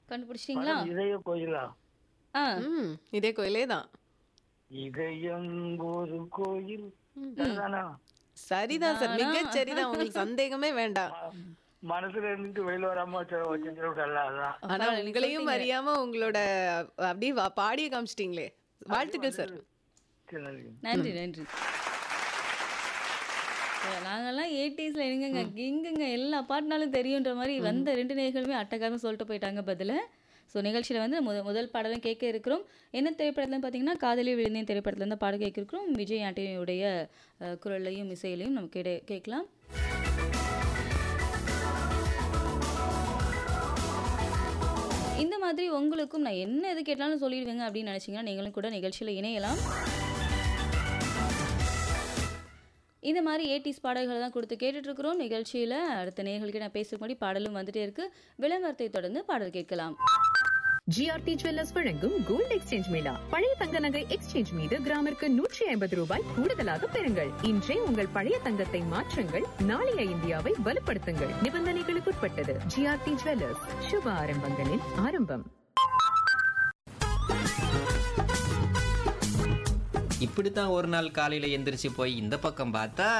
கண்டுபிடிச்சிட்டீங்களா படம் இதய கோயிலா ஆ ம் இதே கோயிலே தான் இதயம் ஒரு கோயில் சரிதானா சரிதான் சார் மிகச் சரிதான் உங்களுக்கு சந்தேகமே வேண்டாம் மனசுல இருந்துட்டு வெளியில வராம வச்சு வச்சிருக்கல அதான் ஆனா உங்களையும் அறியாம உங்களோட அப்படியே வா- பாடிய காமிச்சிட்டீங்களே வாழ்த்துக்கள் சார் சரி நன்றி. நன்றி நன்றி அஹ் நாங்கெல்லாம் எயிட்டிஸ்ல எங்கங்க எங்கங்க எல்லா பாட்டுனாலும் தெரியுன்ற மாதிரி வந்த ரெண்டு நேர்களுமே அட்டகாரமாக சொல்லிட்டு போயிட்டாங்க பதில ஸோ நிகழ்ச்சியில் வந்து முத முதல் பாடலும் கேட்க இருக்கிறோம் என்ன திரைப்படத்தில் பார்த்தீங்கன்னா காதலி விழுந்தேன் திரைப்படத்துல இருந்து பாட கேட்க இருக்கிறோம் விஜய் ஆண்டனியுடைய அஹ், குரல்லையும் இசையிலையும் நம்ம கேட கேட்கலாம் இந்த மாதிரி உங்களுக்கும் நான் என்ன எது கேட்டாலும் சொல்லிடுவேங்க அப்படின்னு நினச்சிங்கன்னா நீங்களும் கூட நிகழ்ச்சியில் இணையலாம் இந்த மாதிரி ஏடிஸ் பாடல்களை தான் கொடுத்து கேட்டுட்டு இருக்கிறோம் நிகழ்ச்சியில் அடுத்த நேர்களுக்கு நான் பேசுறதுக்கு முன்னாடி பாடலும் வந்துட்டே இருக்கு விளம்பரத்தை தொடர்ந்து பாடல் கேட்கலாம் ஜிஆர்டி ஜுவல்லர்ஸ் வழங்கும் கோல்ட் எக்ஸ்சேஞ்ச் மேளா பழைய தங்க நகை எக்ஸ்சேஞ்ச் மீது கிராமிற்கு நூற்றி ஐம்பது ரூபாய் கூடுதலாக பெறுங்கள் இன்றே உங்கள் பழைய தங்கத்தை மாற்றுங்கள் நாளைய இந்தியாவை வலுப்படுத்துங்கள் நிபந்தனைகளுக்குட்பட்டது ஜிஆர்டி ஜுவல்லர்ஸ் சுப ஆரம்பங்களின் ஆரம்பம் இப்படித்தான் ஒரு நாள் காலையில எந்திரிச்சு போய் இந்த பக்கம் பார்த்தா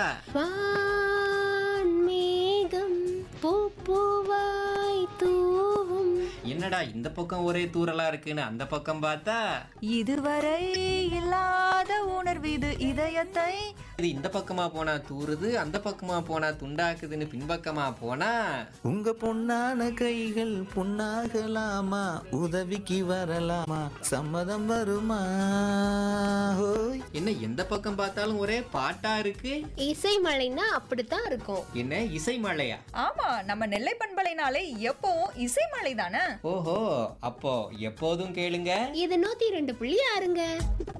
வான்மேகம் பூப்பூவாய் தூவும் என்னடா இந்த பக்கம் ஒரே தூரலா இருக்குன்னு அந்த பக்கம் பார்த்தா இதுவரை இல்லாத உணர்வு இது இதயத்தை இது இந்த பக்கமா போனா தூறுது அந்த பக்கமா போனா துண்டாக்குதுன்னு பின்பக்கமா போனா உங்க பொன்னான கைகள் புண்ணாகலாமா உதவிக்கு வரலாமா சம்மதம் வருமா ஹோய் என்ன எந்த பக்கம் பார்த்தாலும் ஒரே பாட்டா இருக்கு இசை மழைன்னா அப்படித்தான் இருக்கும் என்ன இசை மழையா ஆமா நம்ம நெல்லை பண்பலைனாலே எப்பவும் இசைமலை தானே ஓஹோ அப்போ எப்போதும் கேளுங்க இது நூத்தி ரெண்டு புள்ளி ஆறுங்க